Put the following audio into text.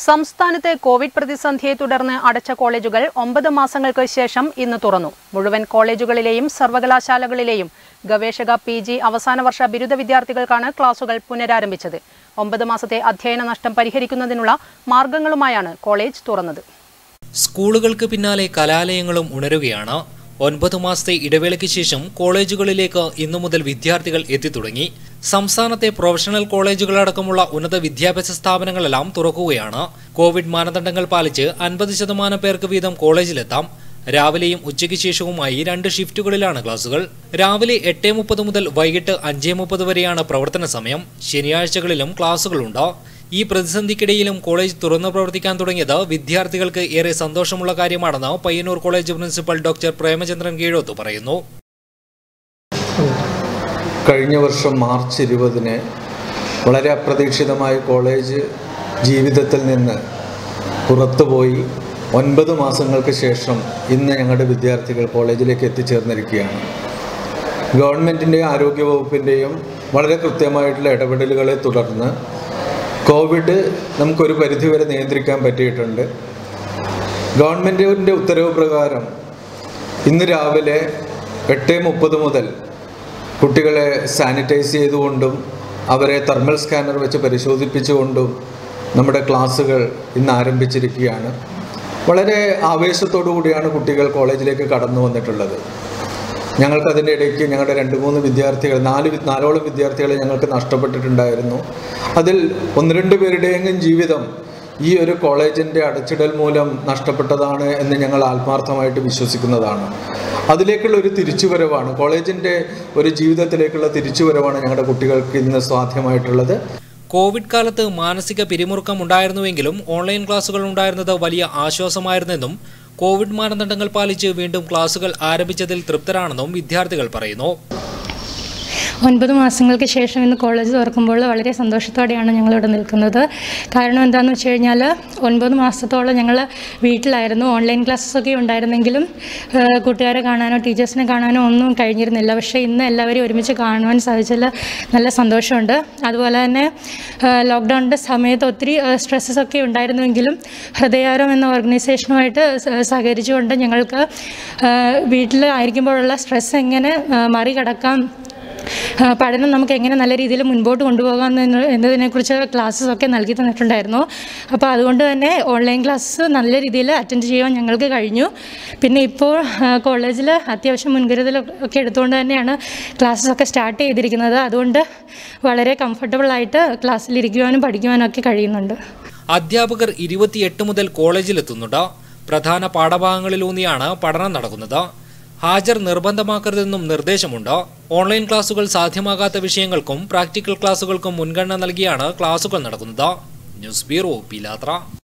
സംസ്ഥാനത്തെ കോവിഡ് പ്രതിസന്ധിയെ തുടർന്ന് അടച്ച കോളേജുകൾ ഒമ്പത് മാസങ്ങൾക്ക് ശേഷം ഇന്ന് തുറന്നു മുഴുവൻ കോളേജുകളിലെയും സർവകലാശാലകളിലെയും ഗവേഷക പി ജി അവസാന വർഷ ബിരുദ വിദ്യാർത്ഥികൾക്കാണ് ക്ലാസുകൾ പുനരാരംഭിച്ചത് ഒമ്പത് മാസത്തെ അധ്യയന നഷ്ടം പരിഹരിക്കുന്നതിനുള്ള മാർഗങ്ങളുമായാണ് കോളേജ് തുറന്നത് സ്കൂളുകൾക്ക് പിന്നാലെ കലാലയങ്ങളും ഉണരുകയാണ് ഒൻപത് മാസത്തെ ഇടവേളയ്ക്ക് ശേഷം കോളേജുകളിലേക്ക് ഇന്നു മുതൽ വിദ്യാർത്ഥികൾ എത്തിത്തുടങ്ങി സംസ്ഥാനത്തെ പ്രൊഫഷണൽ കോളേജുകളടക്കമുള്ള ഉന്നത വിദ്യാഭ്യാസ സ്ഥാപനങ്ങളെല്ലാം തുറക്കുകയാണ് കോവിഡ് മാനദണ്ഡങ്ങൾ പാലിച്ച് അൻപത് ശതമാനം പേർക്ക് വീതം കോളേജിലെത്താം രാവിലെയും ഉച്ചയ്ക്ക് ശേഷവുമായി രണ്ട് ഷിഫ്റ്റുകളിലാണ് ക്ലാസുകൾ രാവിലെ എട്ട് മുപ്പത് മുതൽ വൈകിട്ട് അഞ്ച് മുപ്പത് വരെയാണ് പ്രവർത്തന സമയം ശനിയാഴ്ചകളിലും ക്ലാസുകളുണ്ട് ഈ പ്രതിസന്ധിക്കിടയിലും കോളേജ് തുറന്നു പ്രവർത്തിക്കാൻ തുടങ്ങിയത് വിദ്യാർത്ഥികൾക്ക് ഏറെ സന്തോഷമുള്ള കാര്യമാണെന്ന് Payyanur college principal doctor Premachandran Keezhoth പറയുന്നു കഴിഞ്ഞ വർഷം മാർച്ച് ഇരുപതിന് വളരെ അപ്രതീക്ഷിതമായി കോളേജ് ജീവിതത്തിൽ നിന്ന് പുറത്തുപോയി ഒൻപത് മാസങ്ങൾക്ക് ശേഷം ഇന്ന് ഞങ്ങളുടെ വിദ്യാർത്ഥികൾ കോളേജിലേക്ക് എത്തിച്ചേർന്നിരിക്കുകയാണ് ഗവൺമെൻറ്റിൻ്റെയും ആരോഗ്യവകുപ്പിൻ്റെയും വളരെ കൃത്യമായിട്ടുള്ള ഇടപെടലുകളെ തുടർന്ന് കോവിഡ് നമുക്കൊരു പരിധിവരെ നിയന്ത്രിക്കാൻ പറ്റിയിട്ടുണ്ട് ഗവൺമെൻറ്റിൻ്റെ ഉത്തരവ് പ്രകാരം ഇന്ന് രാവിലെ എട്ട് മുപ്പത് മുതൽ കുട്ടികളെ സാനിറ്റൈസ് ചെയ്തുകൊണ്ടും അവരെ തെർമൽ സ്കാനർ വെച്ച് പരിശോധിപ്പിച്ചുകൊണ്ടും നമ്മുടെ ക്ലാസ്സുകൾ ഇന്ന് ആരംഭിച്ചിരിക്കുകയാണ് വളരെ ആവേശത്തോടു കൂടിയാണ് കുട്ടികൾ കോളേജിലേക്ക് കടന്നു വന്നിട്ടുള്ളത് ഞങ്ങൾക്ക് അതിൻ്റെ ഇടയ്ക്ക് ഞങ്ങളുടെ രണ്ട് മൂന്ന് വിദ്യാർത്ഥികൾ നാല് വി- നാലോളം വിദ്യാർത്ഥികളെ ഞങ്ങൾക്ക് നഷ്ടപ്പെട്ടിട്ടുണ്ടായിരുന്നു അതിൽ ഒന്ന് രണ്ട് പേരുടെയെങ്കിലും ജീവിതം ഈ ഒരു കോളേജിൻ്റെ അടച്ചിടൽ മൂലം നഷ്ടപ്പെട്ടതാണ് എന്ന് ഞങ്ങൾ ആത്മാർത്ഥമായിട്ട് വിശ്വസിക്കുന്നതാണ് അതിലേക്കുള്ള ഒരു തിരിച്ചുവരവാണ് കോളേജിൻ്റെ ഒരു ജീവിതത്തിലേക്കുള്ള തിരിച്ചുവരവാണ് ഞങ്ങളുടെ കുട്ടികൾക്ക് ഇന്ന് സാധ്യമായിട്ടുള്ളത് കോവിഡ് കാലത്ത് മാനസിക പിരിമുറുക്കം ഉണ്ടായിരുന്നുവെങ്കിലും ഓൺലൈൻ ക്ലാസുകൾ ഉണ്ടായിരുന്നത് വലിയ ആശ്വാസമായിരുന്നെന്നും കോവിഡ് മാനദണ്ഡങ്ങൾ പാലിച്ച് വീണ്ടും ക്ലാസുകൾ ആരംഭിച്ചതിൽ തൃപ്തരാണെന്നും വിദ്യാർത്ഥികൾ പറയുന്നു ഒൻപത് മാസങ്ങൾക്ക് ശേഷം ഇന്ന് കോളേജ് തുറക്കുമ്പോൾ വളരെ സന്തോഷത്തോടെയാണ് ഞങ്ങളിവിടെ നിൽക്കുന്നത് കാരണം എന്താണെന്ന് വെച്ച് കഴിഞ്ഞാൽ ഒൻപത് മാസത്തോളം ഞങ്ങൾ വീട്ടിലായിരുന്നു ഓൺലൈൻ ക്ലാസ്സസ് ഒക്കെ ഉണ്ടായിരുന്നെങ്കിലും ഏഹ്, കൂട്ടുകാരെ കാണാനോ ടീച്ചേഴ്സിനെ കാണാനോ ഒന്നും കഴിഞ്ഞിരുന്നില്ല പക്ഷേ ഇന്ന് എല്ലാവരെയും ഒരുമിച്ച് കാണുവാൻ സാധിച്ചതിൽ നല്ല സന്തോഷമുണ്ട് അതുപോലെ തന്നെ ഏഹ്, ലോക്ക്ഡൗണിൻ്റെ സമയത്ത് ഒത്തിരി സ്ട്രെസ്സസ് ഒക്കെ ഉണ്ടായിരുന്നുവെങ്കിലും ഹൃദയാരം എന്ന ഓർഗനൈസേഷനുമായിട്ട് സ- സഹകരിച്ചുകൊണ്ട് ഞങ്ങൾക്ക് ഏഹ്, വീട്ടിലായിരിക്കുമ്പോഴുള്ള സ്ട്രെസ് എങ്ങനെ ഏഹ്, മറികടക്കാം ആ, പഠനം നമുക്ക് എങ്ങനെ നല്ല രീതിയിൽ മുൻപോട്ട് കൊണ്ടുപോകാം എന്ന് എന്നതിനെക്കുറിച്ച് ക്ലാസ്സസ് ഒക്കെ നൽകി തന്നിട്ടുണ്ടായിരുന്നു അപ്പോൾ അതുകൊണ്ട് തന്നെ ഓൺലൈൻ ക്ലാസ്സസ് നല്ല രീതിയിൽ അറ്റൻഡ് ചെയ്യാൻ ഞങ്ങൾക്ക് കഴിഞ്ഞു പിന്നെ ഇപ്പോൾ കോളേജിൽ അത്യാവശ്യം മുൻകരുതലൊക്കെ എടുത്തുകൊണ്ട് തന്നെയാണ് ക്ലാസ്സസ് ഒക്കെ സ്റ്റാർട്ട് ചെയ്തിരിക്കുന്നത് അതുകൊണ്ട് വളരെ കംഫർട്ടബിളായിട്ട് ക്ലാസ്സിലിരിക്കുവാനും പഠിക്കുവാനും ഒക്കെ കഴിയുന്നുണ്ട് അധ്യാപകർ ഇരുപത്തിയെട്ട് മുതൽ കോളേജിലെത്തുന്നുണ്ട് പ്രധാന പാഠഭാഗങ്ങളിലൂന്നിയാണ് പഠനം നടക്കുന്നത് ഹാജർ നിർബന്ധമാക്കരുതെന്നും നിർദ്ദേശമുണ്ട് ഓൺലൈൻ ക്ലാസുകൾ സാധ്യമാകാത്ത വിഷയങ്ങൾക്കും പ്രാക്ടിക്കൽ ക്ലാസുകൾക്കും മുൻഗണന നൽകിയാണ് ക്ലാസുകൾ നടക്കുന്നത് ന്യൂസ് ബ്യൂറോ പിലാത്ര